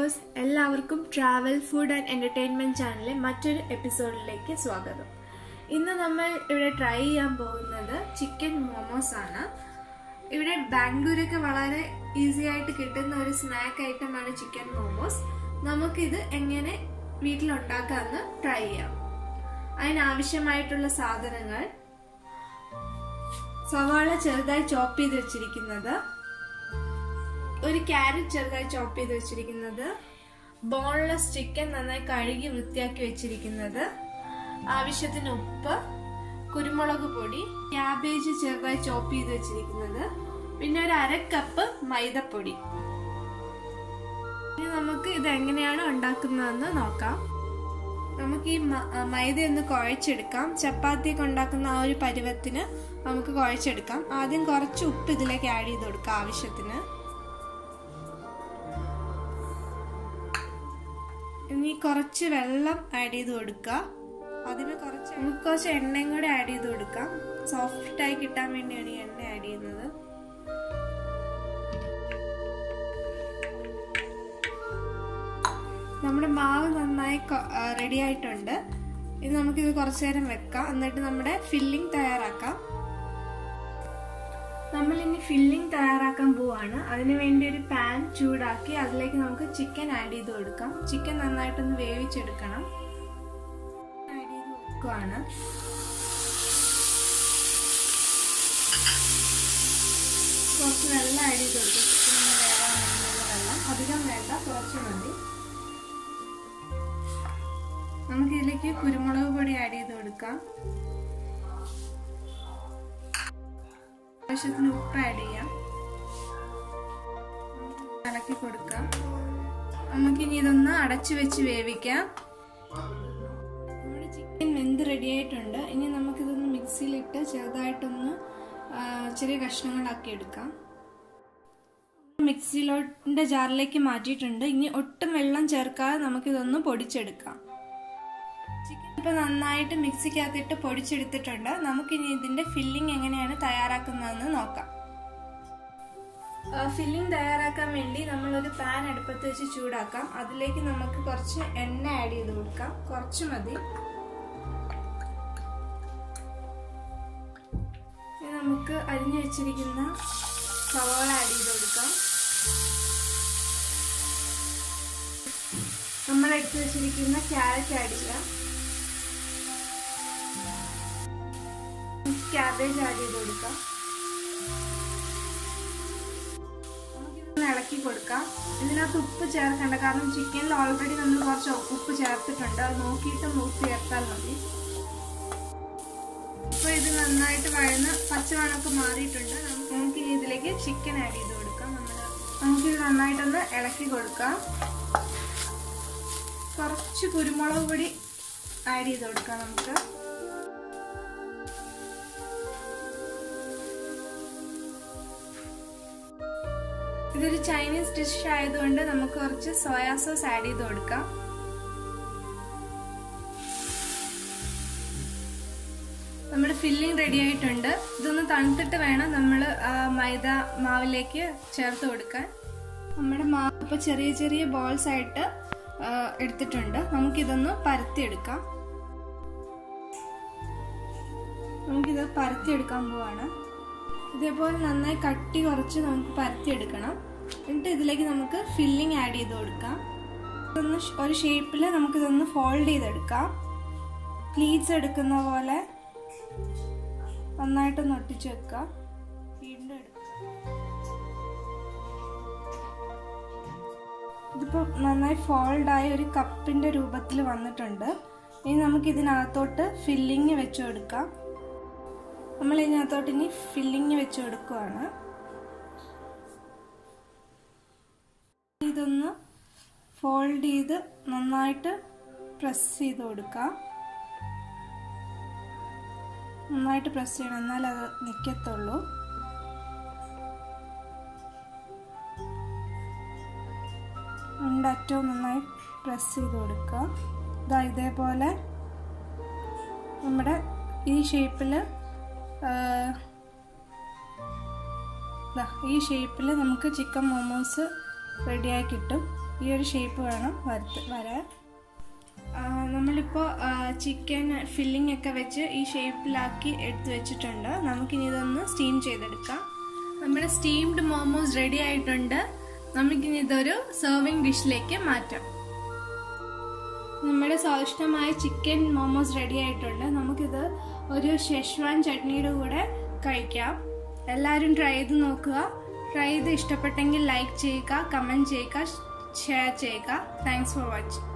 viewers എല്ലാവർക്കും travel food and entertainment ചാനലിലെ മറ്റൊരു എപ്പിസോഡിലേക്ക് സ്വാഗതം ഇന്ന് നമ്മൾ ഇവിടെ ട്രൈ ചെയ്യാൻ പോകുന്നത് ചിക്കൻ മോമോസ് ആണ് ഇവിടെ ബാംഗ്ലൂരൊക്കെ വളരെ ഈസി ആയിട്ട് കിട്ടുന്ന ഒരു സ്നാക്ക് ഐറ്റമാണ് ചിക്കൻ മോമോസ് നമുക്കിത് എങ്ങനെ വീട്ടിലുണ്ടാക്കാമെന്ന് ട്രൈ ചെയ്യാം അതിനാവശ്യമായിട്ടുള്ള സാധനങ്ങൾ സവാള ചെറുതായി ചോപ്പ് ചെയ്ത് വെച്ചിരിക്കുന്നത് ഒരു ക്യാരറ്റ് ചെറുതായി ചോപ്പ് ചെയ്ത് വെച്ചിരിക്കുന്നത് ബോൺലെസ് ചിക്കൻ നന്നായി കഴുകി വൃത്തിയാക്കി വെച്ചിരിക്കുന്നത് ആവശ്യത്തിന് ഉപ്പ് കുരുമുളക് പൊടി ക്യാബേജ് ചെറുതായി ചോപ്പ് ചെയ്ത് വെച്ചിരിക്കുന്നത് പിന്നെ ഒരു അര കപ്പ് മൈദപ്പൊടി ഇനി നമുക്ക് ഇത് എങ്ങനെയാണ് ഉണ്ടാക്കുന്നതെന്ന് നോക്കാം നമുക്ക് ഈ മൈദ ഒന്ന് കുഴച്ചെടുക്കാം ചപ്പാത്തിയൊക്കെ ഉണ്ടാക്കുന്ന ആ ഒരു പരുവത്തിന് നമുക്ക് കുഴച്ചെടുക്കാം ആദ്യം കുറച്ച് ഉപ്പ് ഇതിലേക്ക് ആഡ് ചെയ്ത് കൊടുക്കാം ആവശ്യത്തിന് ഇനി കുറച്ച് വെള്ളം ആഡ് ചെയ്ത് കൊടുക്കുക അതിന് കുറച്ച് നമുക്ക് കുറച്ച് എണ്ണയും കൂടെ ആഡ് ചെയ്ത് കൊടുക്കാം സോഫ്റ്റ് ആയി കിട്ടാൻ വേണ്ടിയാണ് ഈ എണ്ണ ആഡ് ചെയ്യുന്നത് നമ്മുടെ മാവ് നന്നായി റെഡി ആയിട്ടുണ്ട് ഇത് നമുക്കിത് കുറച്ചു നേരം വെക്കാം എന്നിട്ട് നമ്മുടെ ഫില്ലിംഗ് തയ്യാറാക്കാം നമ്മൾ ഇനി ഫില്ലിംഗ് തയ്യാറാക്കാൻ പോവാണ് അതിനു വേണ്ടി ഒരു പാൻ ചൂടാക്കി അതിലേക്ക് നമുക്ക് ചിക്കൻ ആഡ് ചെയ്ത് കൊടുക്കാം ചിക്കൻ നന്നായിട്ടൊന്ന് വേവിച്ചെടുക്കണം ആഡ് ചെയ്ത് കൊടുക്കുവാണ് കുറച്ച് വെള്ളം ആഡ് ചെയ്ത് കൊടുക്കും ചിക്കൻ ഒന്ന് വേവാൻ വേണ്ടിയുള്ള വെള്ളം അധികം വേണ്ട കുറച്ച് മതി നമുക്ക് ഇതിലേക്ക് കുരുമുളക് പൊടി ആഡ് ചെയ്ത് കൊടുക്കാം ആവശ്യത്തിന് ഉപ്പ് ആഡ് ചെയ്യാം ഇളക്കി കൊടുക്കാം നമുക്കിനി ഇതൊന്ന് അടച്ചു വെച്ച് വേവിക്കാം നമ്മുടെ ചിക്കൻ വെന്ത് റെഡി ആയിട്ടുണ്ട് ഇനി നമുക്കിതൊന്ന് മിക്സിയിലിട്ട് ചെറുതായിട്ടൊന്ന് ചെറിയ കഷ്ണങ്ങളാക്കി എടുക്കാം മിക്സിയിലോട്ടിന്റെ ജാറിലേക്ക് മാറ്റിയിട്ടുണ്ട് ഇനി ഒട്ടും വെള്ളം ചേർക്കാതെ നമുക്കിതൊന്ന് പൊടിച്ചെടുക്കാം ചിക്കൻ ഇപ്പൊ നന്നായിട്ട് മിക്സിക്കകത്തിട്ട് പൊടിച്ചെടുത്തിട്ടുണ്ട് നമുക്കിനി ഇതിന്റെ ഫില്ലിംഗ് എങ്ങനെയാണ് തയ്യാറാക്കുന്നതെന്ന് നോക്കാം ഫില്ലിംഗ് തയ്യാറാക്കാൻ വേണ്ടി നമ്മളൊരു പാൻ അടുപ്പത്ത് വെച്ച് ചൂടാക്കാം അതിലേക്ക് നമുക്ക് കുറച്ച് എണ്ണ ആഡ് ചെയ്ത് കൊടുക്കാം കുറച്ച് മതി നമുക്ക് അരിഞ്ഞു വെച്ചിരിക്കുന്ന സവാള ആഡ് ചെയ്ത് കൊടുക്കാം നമ്മൾ എടുത്തു വെച്ചിരിക്കുന്ന ക്യാരറ്റ് ആഡ് ചെയ്യാം ക്യാബേജ് ആഡ് ചെയ്ത് കൊടുക്കാം നമുക്കിതൊന്ന് ഇളക്കി കൊടുക്കാം ഇതിനകത്ത് ഉപ്പ് ചേർക്കണ്ട കാരണം ചിക്കനിൽ ഓൾറെഡി നമ്മൾ കുറച്ച് ഉപ്പ് ചേർത്തിട്ടുണ്ട് അത് നോക്കിയിട്ട് ഉപ്പ് ചേർത്താൽ മതി ഇപ്പൊ ഇത് നന്നായിട്ട് വഴന്ന് പച്ചമണമൊക്കെ മാറിയിട്ടുണ്ട് നമുക്ക് ഇനി ഇതിലേക്ക് ചിക്കൻ ആഡ് ചെയ്ത് കൊടുക്കാം നമ്മൾ നമുക്കിത് നന്നായിട്ടൊന്ന് ഇളക്കി കൊടുക്കാം കുറച്ച് കുരുമുളക് പൊടി ആഡ് ചെയ്ത് കൊടുക്കാം നമുക്ക് ഇതൊരു ചൈനീസ് ഡിഷ് ആയതുകൊണ്ട് നമുക്ക് കുറച്ച് സോയാ സോസ് ആഡ് ചെയ്ത് കൊടുക്കാം നമ്മുടെ ഫില്ലിംഗ് റെഡി ആയിട്ടുണ്ട് ഇതൊന്ന് തണുത്തിട്ട് വേണം നമ്മൾ മൈദ മാവിലേക്ക് ചേർത്ത് കൊടുക്കാൻ നമ്മുടെ മാവ് ഇപ്പോൾ ചെറിയ ചെറിയ ബോൾസ് ആയിട്ട് എടുത്തിട്ടുണ്ട് നമുക്കിതൊന്ന് പരത്തിയെടുക്കാം നമുക്കിത് പരത്തിയെടുക്കാൻ പോവാണ് ഇതേപോലെ നന്നായി കട്ടി കുറച്ച് നമുക്ക് പരത്തിയെടുക്കണം എന്നിട്ട് ഇതിലേക്ക് നമുക്ക് ഫില്ലിംഗ് ആഡ് ചെയ്ത് കൊടുക്കാം ഇതൊന്ന് ഒരു ഷേപ്പിൽ നമുക്കിതൊന്ന് ഫോൾഡ് ചെയ്തെടുക്കാം പ്ലീറ്റ്സ് എടുക്കുന്ന പോലെ നന്നായിട്ടൊന്ന് ഒട്ടിച്ചു വെക്കുക വീണ്ടും എടുക്കുക ഇതിപ്പോൾ നന്നായി ഫോൾഡായി ഒരു കപ്പിൻ്റെ രൂപത്തിൽ വന്നിട്ടുണ്ട് ഇനി നമുക്ക് ഇതിനകത്തോട്ട് ഫില്ലിങ് വെച്ച് കൊടുക്കാം നമ്മൾ ഇതിനകത്തോട്ട് ഇനി ഫില്ലിങ് വെച്ച് കൊടുക്കുവാണ് ഇതൊന്ന് ഫോൾഡ് ചെയ്ത് നന്നായിട്ട് പ്രസ് ചെയ്ത് കൊടുക്കാം നന്നായിട്ട് പ്രസ് ചെയ്യണം എന്നാൽ അത് നിൽക്കത്തുള്ളൂ രണ്ടറ്റവും നന്നായി പ്രസ് ചെയ്ത് കൊടുക്കുക ഇതാ ഇതേപോലെ നമ്മുടെ ഈ ഷേപ്പിൽ ഈ ഷേപ്പിൽ നമുക്ക് ചിക്കൻ മോമോസ് റെഡിയായി കിട്ടും ഈ ഒരു ഷേപ്പ് വേണം വറുത്ത് വരാൻ ആ, നമ്മളിപ്പോൾ ചിക്കൻ ഫില്ലിംഗ് ഒക്കെ വെച്ച് ഈ ഷേപ്പിലാക്കി എടുത്തു വെച്ചിട്ടുണ്ട് നമുക്കിനി ഇതൊന്ന് സ്റ്റീം ചെയ്തെടുക്കാം നമ്മുടെ സ്റ്റീംഡ് മോമോസ് റെഡി ആയിട്ടുണ്ട് നമുക്കിനി ഇതൊരു സെർവിങ് ഡിഷിലേക്ക് മാറ്റാം നമ്മുടെ സ്വാദിഷ്ടമായ ചിക്കൻ മോമോസ് റെഡി ആയിട്ടുണ്ട് നമുക്കിത് ഒരു ഷെഷ്വാൻ ചട്നിയുടെ കൂടെ കഴിക്കാം എല്ലാവരും ട്രൈ ചെയ്ത് നോക്കുക ട്രൈ ചെയ്ത് ഇഷ്ടപ്പെട്ടെങ്കിൽ ലൈക്ക് ചെയ്യുക കമൻറ്റ് ചെയ്യുക ഷെയർ ചെയ്യുക താങ്ക്സ് ഫോർ വാച്ചിങ്